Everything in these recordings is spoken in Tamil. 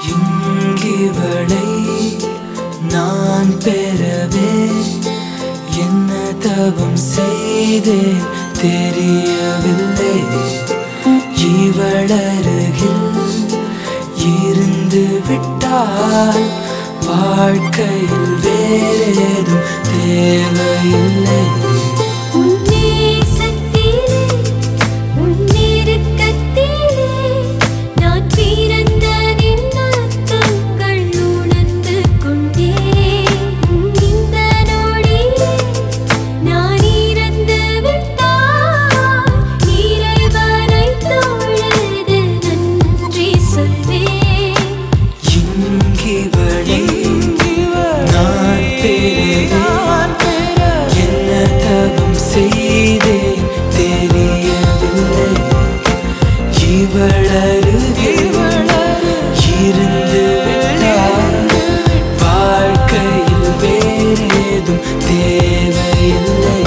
இங்கிவளை நான் பெறவே என்ன தவம் செய்தேன் தெரியவில்லை இவளருகில் இருந்து விட்டால் வாழ்க்கையில் வேறேதும் தேவையில்லை உன்னே சத்திலே உன்னிருக்கத்திலே நான் பிறந்த நின்னத்தங்கள் உணர்ந்து கொண்டேன் இந்த நொடியே நான் இறந்து விட்டால் இறைவனை தொழுது நன்றி சொல்வேன் இங்கிவளை நான் பெறவே என்ன தவம் செய்தேன் தெரியவில்லை இவளருகில் இருந்து விட்டால் வாழ்க்கையில் வேறேதும் தேவையில்லை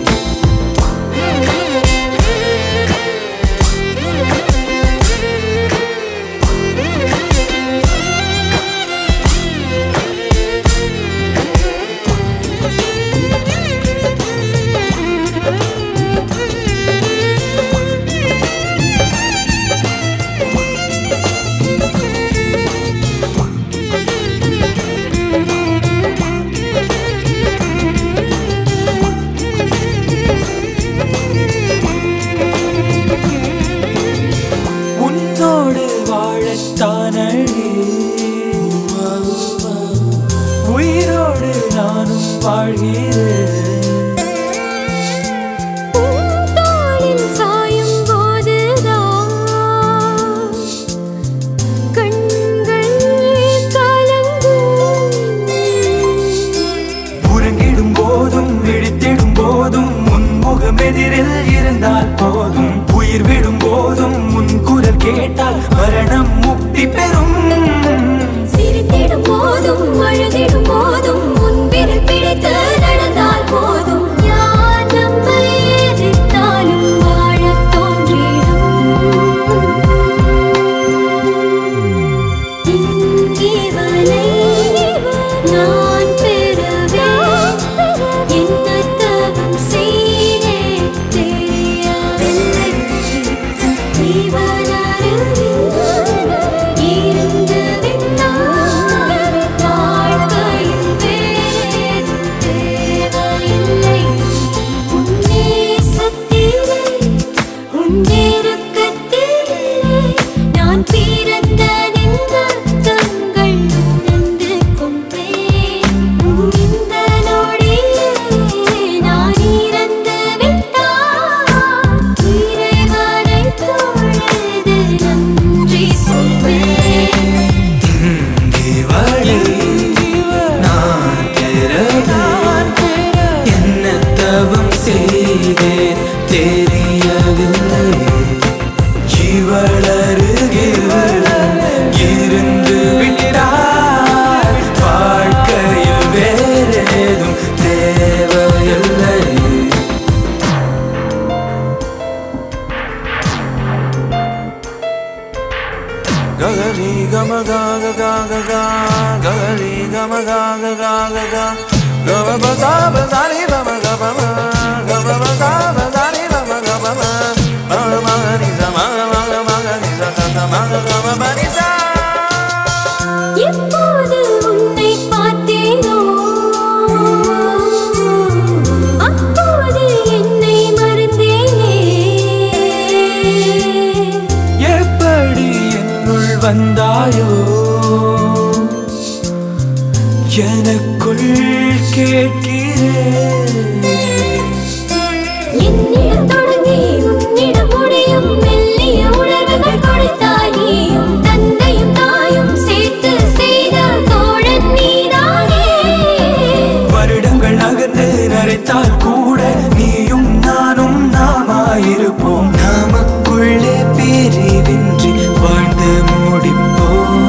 உன்னோடு வாழத்தானடி உயிரோடு நானும் வாழ்கிறேன் உன் தோளில் சாயும் போதுதான் கண்கள் கலங்கும் உறங்கிடும் போதும் விழித்திடும் போதும் உன் முகம் எதிரில் இருந்தால் போதும் உயிர் விடும் போதும் உன் குரல் கேட்டால் மரணம் முக்தி பெறும் சிரித்திடும் போதும் அழுதிடும் போதும் உன் விரல் பிடித்து நடந்தால் போதும் யார் நம்மை எதிர்த்தாலும் வாழத் தோன்றிடும் இவனை நான் பெறவே என்ன தவம் செய்தேன் தெரியவில்லை இருந்து விட்டால் வாழ்க்கையில் வேறேதும் தேவையில்லை உன்னே சத்திலே உன்னிருக்கத்திலே நான் பிறந்த நின்றங்கள் உணர்ந்து கொண்டேன் இந்த நொடியே நான் இறந்து விட்டால் இறைவனை தொழுது நன்றி சொல்வேன் இவளை நான் பெறவே என்ன தவம் செய்தேன் தெரியவில்லை இவளருகில் இருந்து விட்டால் வாழ்க்கையில் வேறேதும் தேவையில்லை Gagari gama gaga gaga ga Gagari gama gaga gaga ga Gama ba sa ba sa ni ba ma ga ba ma Gama ba sa ba sa ni ba ma ga ba ma Ma ga ma ga ni sa ma ga ma ga ma ga ni sa sa sa ma ga ga ma ba ni sa எப்போது உன்னை பார்த்தேனோ அப்போது என்னை மறந்தேனே எப்படி என்னுள் வந்தாயோ எனக்குள் கேட்கிறேன் என்னிடம் தொடங்கி உன்னிடம் முடியும் மெல்லிய உணர்வுகள் கொடுத்தாய் நீயும் தந்தையும் தாயும் சேர்த்து செய்த தோழன் நீதானே வருடங்கள் நகர்ந்து நரைத்தால் கூட நீயும் நானும் நாமாயிருப்போம் நமக்குள்ளே பிரிவின்றி வாழ்ந்து முடிப்போம்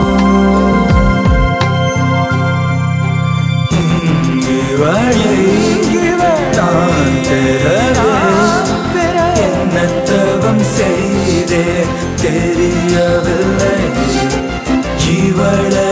இங்கு வழி நான் பெற என்ன தவம் செய்தேன் தெரியவில்லை ஜீவ இவள